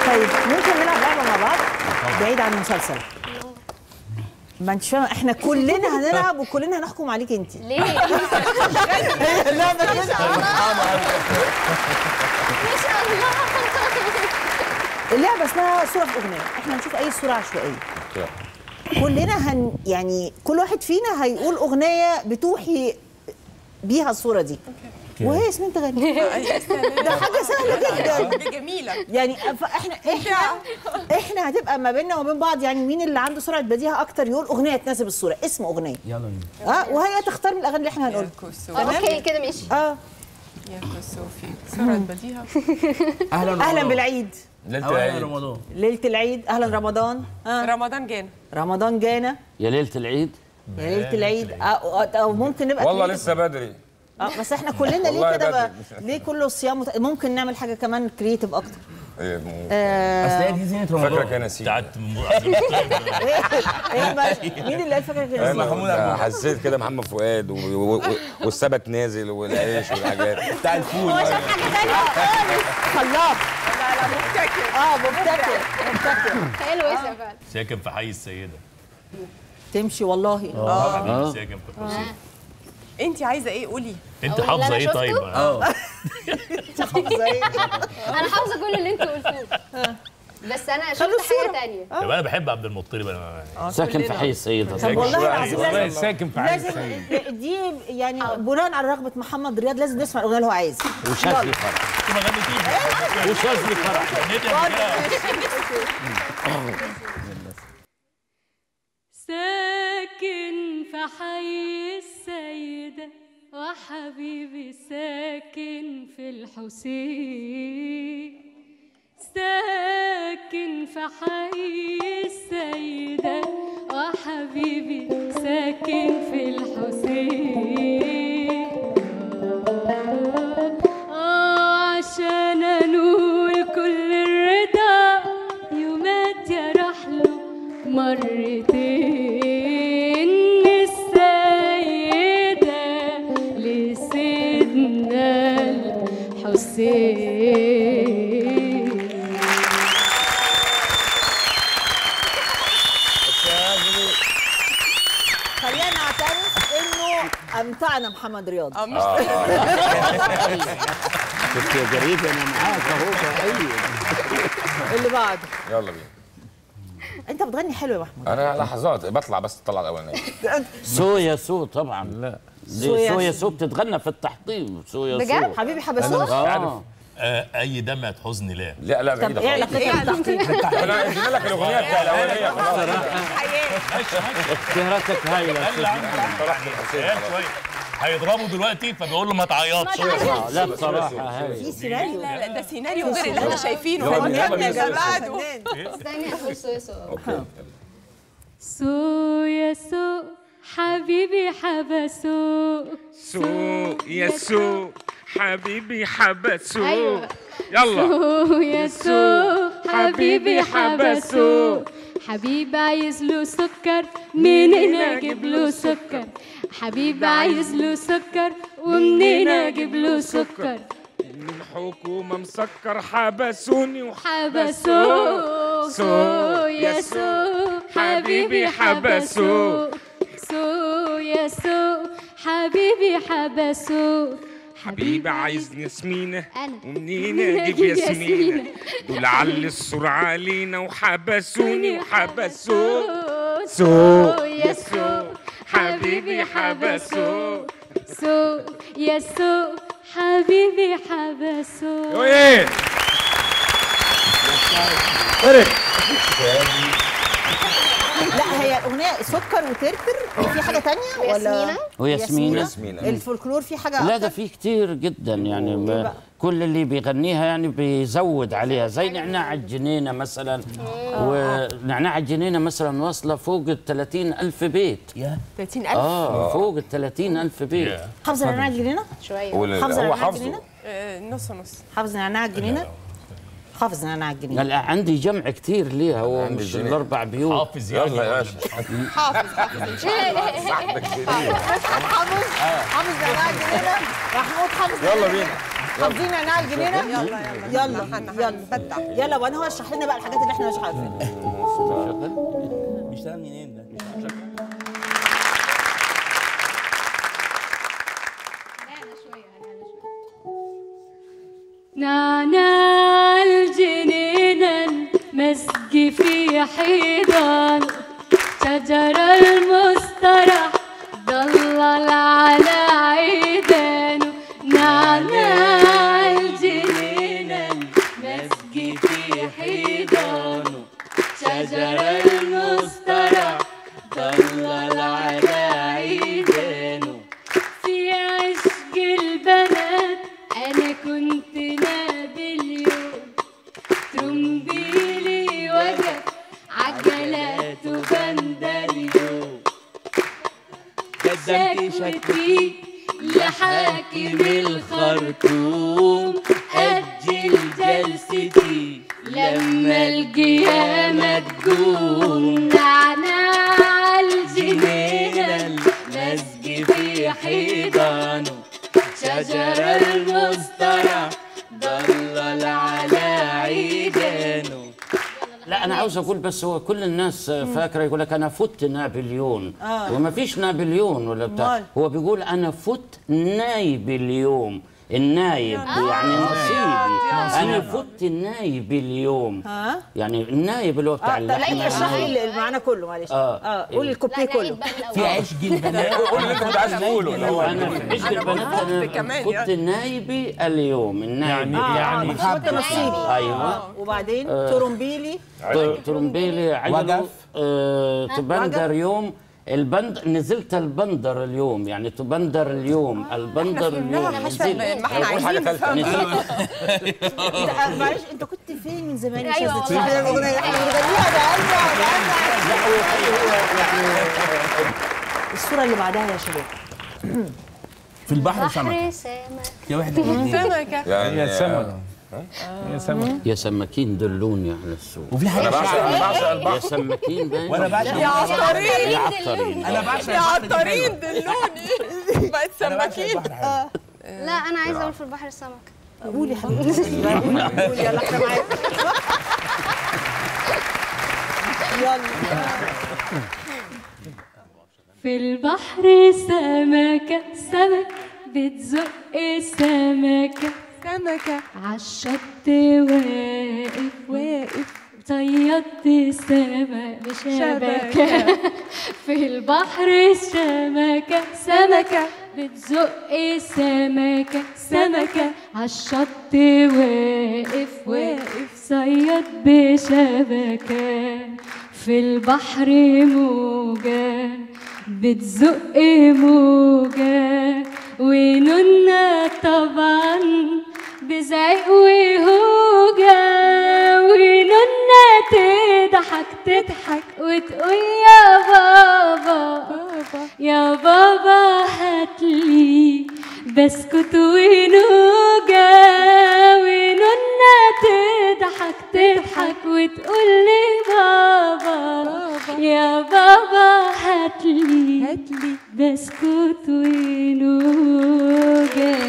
طيب ممكن نلعب لعبه مع بعض بعيد عن المسلسل ما انت فاهمه احنا كلنا هنلعب وكلنا هنحكم عليك انت ليه؟ اللعبه كده ما شاء الله اللعبه اسمها صوره في اغنيه احنا هنشوف اي صوره عشوائيه كلنا هن يعني كل واحد فينا هيقول اغنيه بتوحي بيها الصوره دي وهي ياسمين تغني ده حاجه سهله جدا حاجه جميله يعني فاحنا احنا احنا هتبقى ما بيننا وما بين بعض يعني مين اللي عنده سرعه بديهه اكتر يقول اغنيه تناسب الصوره اسم اغنيه يلا بينا اه وهي تختار من الاغاني اللي احنا يا هنقولها كسوف اوكي كده ماشي اه يا كسوفي سرعه بديهه اهلا اهلا رمضان. بالعيد ليله أهلا العيد رمضان ليله العيد اهلا رمضان آه. رمضان جانا رمضان جانا يا ليله العيد يا ليله العيد آه، او أو ممكن نبقى والله كريتيف. لسه بدري اه بس احنا كلنا ليه والله كده بقى بدري. ليه كله صيام وت... ممكن نعمل حاجه كمان كرييتيف اكتر إيه، مو- آه اصل هي دي زينه فاكرك رمضان انا نسيت بتاعت م- عبد المطلب ايه ايه بقى- مين اللي قال فاكرك أنا كده محمود ده أبو- حسيت كده محمد فؤاد و- و- و- والسبت نازل والعيش والحاجات بتاع الفول هو شاف حاجه ثانيه خالص خلاط لا لا مبتكر اه مبتكر مبتكر حلو اسم فعلا ساكن في حي السيده تمشي والله حبيبي ساكن في حسين انت عايزه ايه قولي انت أو اللي حافظه أنا ايه شفته؟ طيب؟ اه انا حافظه كل اللي انتوا قلتوه بس انا شفت خلوا حاجه الصورة. تانية طب انا بحب عبد المطلب انا ساكن في حي السيده طب والله العظيم والله لازم ساكن في عين لازم دي يعني بناء على رغبه محمد رياض لازم نسمع الاغنيه اللي هو عايزها وشاذلي فرح ما غنيتيش وشاذلي فرح غنيتي قبل كده. ساكن في حي السيدة وحبيبي ساكن في الحسين ساكن في حي السيدة وحبيبي ساكن في الحسين آه عشان أنول كل الرضا يومات يا رحله مرتين السيدة لسيدنا الحسين خلينا نعترف انه امتعنا محمد رياض اه مش كنت يا جريد انا معاك اهو بعيد اللي بعده يلا بينا انت بتغني حلو يا محمود انا لحظات بطلع بس الطلعه الاولانيه سو يا سو طبعا لا سو يا سو يا سو. سو بتتغنى في التحطيم سو يا سو بجد؟ حبيبي حبسوه اه آه، اي دمعه حزن لا لا لا طب بعيده ايه خالص علاقتها بالتحقيق انا ادينا لك الاغنيه بتاع الاولانيه خلاص اختياراتك هايله قال لي عندي طلعت الحسين قال خلاص. شويه هيضربوا دلوقتي فبيقول له ما تعيطش آه، لا بصراحه في هاي سيناريو لا لا ده سيناريو غير اللي احنا شايفينه يلا فنان بينا، يا يلا بينا. بعده استني اقول سو سو اوكي سو يا سو حبيبي حبسو سو يا سو حبيبي حبسو ايوه يلا سو يا سو حبيبي حبسو حبيبي عايز له سكر منين اجيب له سكر حبيبي عايز له سكر ومنين اجيب له سكر الحكومة مسكر حبسوني حبسو سو يا سو حبيبي حبسو سو يا سو حبيبي حبسو حبيبي عايز ياسمينة أنا. ومنين اجيب ياسمينة دول علي السرعة علينا وحبسوني وحبسو سو يا سو حبيبي حبسو سو يا سو حبيبي حبسو ايه لا هي الاغنيه سكر وترتر في حاجه تانية ولا وياسمينة؟ وياسمينة ياسمين الفولكلور في حاجه لا أكتر؟ ده في كتير جدا يعني إيه ما بقى؟ كل اللي بيغنيها يعني بيزود عليها زي نعناع الجنينة مثلا ونعناع الجنينة مثلا واصلة فوق ال 30 ألف بيت 30000 اه فوق ال 30 ألف بيت حافظه نعناع الجنينه شويه قول- حافظه هو نعناع حافظه الجنينه آه، نص نص حافظه نعناع الجنينه حافظ نعناع الجنينه لا عندي جمع كتير ليها هو عندي مش الجنينة. الأربع بيوت حافظ يعني يلا يا ولا باشا مش حافظ؟ حافظ حافظ ان شاء الله حافظ حافظ نعناع الجنينه محمود حافظ يلا نعناع بينا الجنينة. حافظين نعناع الجنينه يلا يلا يلا هن- يلا هنبدع يلا وانا هو يشرح لنا بقى الحاجات اللي احنا مش عارفينها بيشتغل منين ده؟ نعناع الجنينة مسقي في حيضان شجر المسترح ضلل على عيدانه نعناع الجنينة مسقي في حيضانه شجر المسترح ضلل على عيدانه في عشق البنات انا كنت نابليون ترمبيلي وقف عجلات وبندريون شكوتي لحاكم الخرطوم أجل جلستي لما القيامة تقوم نعناع الجنينة المسق في حيضانه شجر المصطرى ضلل على عيدانه لا انا عاوز اقول بس هو كل الناس فاكره يقول لك انا فت نابليون آه. وما فيش نابليون ولا بتاع أمال؟ هو بيقول انا فت نايب اليوم النايب يعني نصيبي انا فت نايب اليوم ها يعني النايب اللي هو بتاع اه طب لا اللحمه اشرح لي المعنى كله معلش آه. اه قول الكوبليه كله في عشق البنات قول اللي انت كنت عايز تقوله اللي هو انا في عشق البنات بفت انا كمان كنت يعني. نايبي اليوم النايب يعني- يعني كنت نصيبي ايوه وبعدين ترومبيلي ت- ترمبيلي عجلوا وقف. آه تبندر يوم البند نزلت البندر اليوم يعني تبندر اليوم البندر اليوم نزلت ما احنا قول حاجه عايزين ثالثه نزلت لا، معلش انت كنت فين من زمان مش أيوة عايزة والله. تشرح لنا الاغنيه اللي احنا بنغنيها بقالنا الصوره اللي بعدها يا شباب في البحر سمك بحر سمك يا واحد اتنين سمكة يعني يا سمك يا سمك يا سماكين دلوني على السوق وفي حاجه انا بعشق انا بعشق يا البحر سماكين باين وانا بعشق يا عطارين يا عطارين انا بعشق يا البحر دي حلوة. عطارين دلوني بقت انا بعشق سماكين البحر حلو. لا انا عايزه اقول في البحر سمك قولي يا حبيبتي قولي يلا احنا معاك يلا في البحر سمكة سمك بتزق سمكة سمكة عالشط واقف واقف صيدت سمك بشبكة في البحر سمكة سمكة بتزق سمكة سمكة عالشط واقف واقف صيد بشبكة في البحر موجة بتزق موجة ونونا طبعا بزعق وهوجة ونونا تضحك تضحك وتقول يا بابا يا بابا هاتلي بسكوت ونوجة ونونا تضحك تضحك وتقول لي بابا يا بابا هاتلي هاتلي بسكوت ونوجة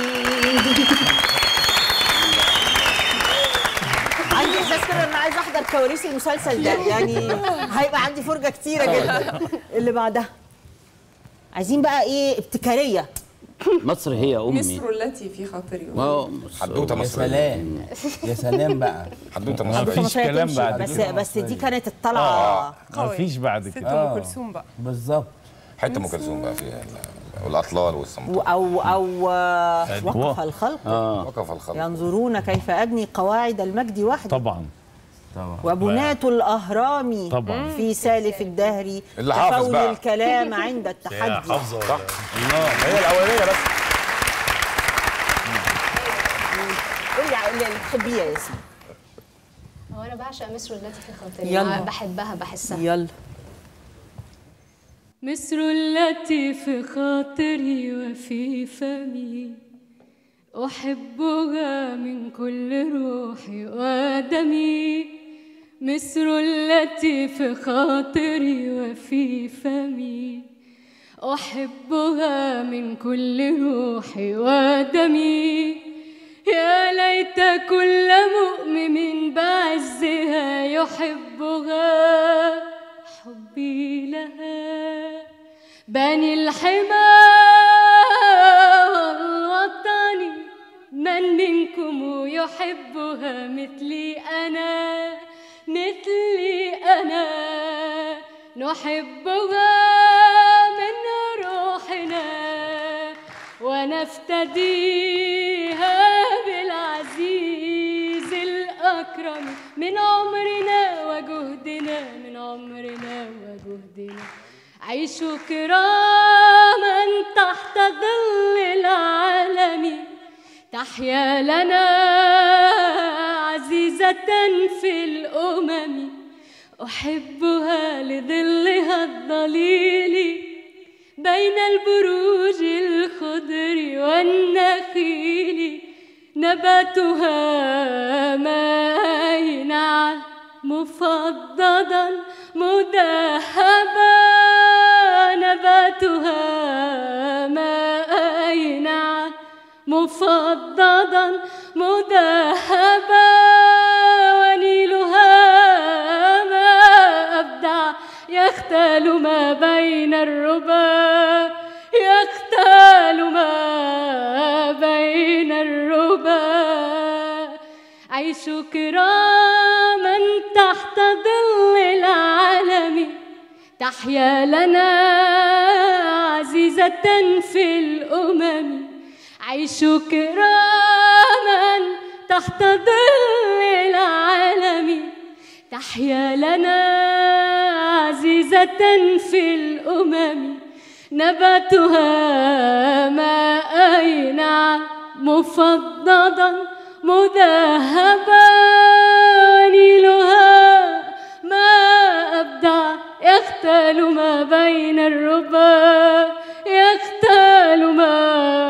عندي احساس كده ان انا عايزه احضر كواليس المسلسل ده يعني هيبقى عندي فرجه كتيره جدا اللي بعدها عايزين بقى ايه ابتكاريه مصر هي امي مصر التي في خاطري ما هو مصر- حدوته يا مصريه سلام يا سلام بقى حدوته مفيش مصريه مفيش كلام بعد بس كده. بس دي كانت الطلعه مفيش بعد ست كده ام كلثوم بقى بالظبط حته ام كلثوم بقى فيها ال- والاطلال والصمت و- او او آه، وقف الخلق وقف الخلق ينظرون كيف ابني قواعد المجد وحدي طبعا طبعا وبناة الأهرام طبعاً. في سالف الدهر اللي حافظ تفول بقى. الكلام عند يا التحدي حافظه صح هي الاولانيه بس قولي على اللي تحبيه يا ياسمين هو انا بعشق مصر التي في خاطري يلا. بحبها بحسها يلا مصر التي في خاطري وفي فمي أحبها من كل روحي ودمي مصر التي في خاطري وفي فمي أحبها من كل روحي ودمي يا ليت كل مؤمن بعزها يحبها حبي لها بني الحمى والوطن من منكم يحبها مثلي أنا مثلي أنا نحبها من روحنا ونفتديها بالعزيز الأكرم من عمرنا وجهدنا من عمرنا وجهدنا عيشوا كراما تحت ظل العالم تحيا لنا عزيزة في الأمم أحبها لظلها الظليل بين البروج الخضر والنخيل نباتها ماينع مفضدا مدهبا نباتها ماينع مفضدا مدهبا ونيلها ما أبدع يختال ما بين الربا يختال ما بين الربا عيشوا كراما تحت ظل العالم تحيا لنا عزيزة في الأمم عيشوا كراما تحت ظل العالم تحيا لنا عزيزة في الأمم نباتها ما أينع مفضدا مذهبا نيلها ما أبدع يختال ما بين الربا يختال ما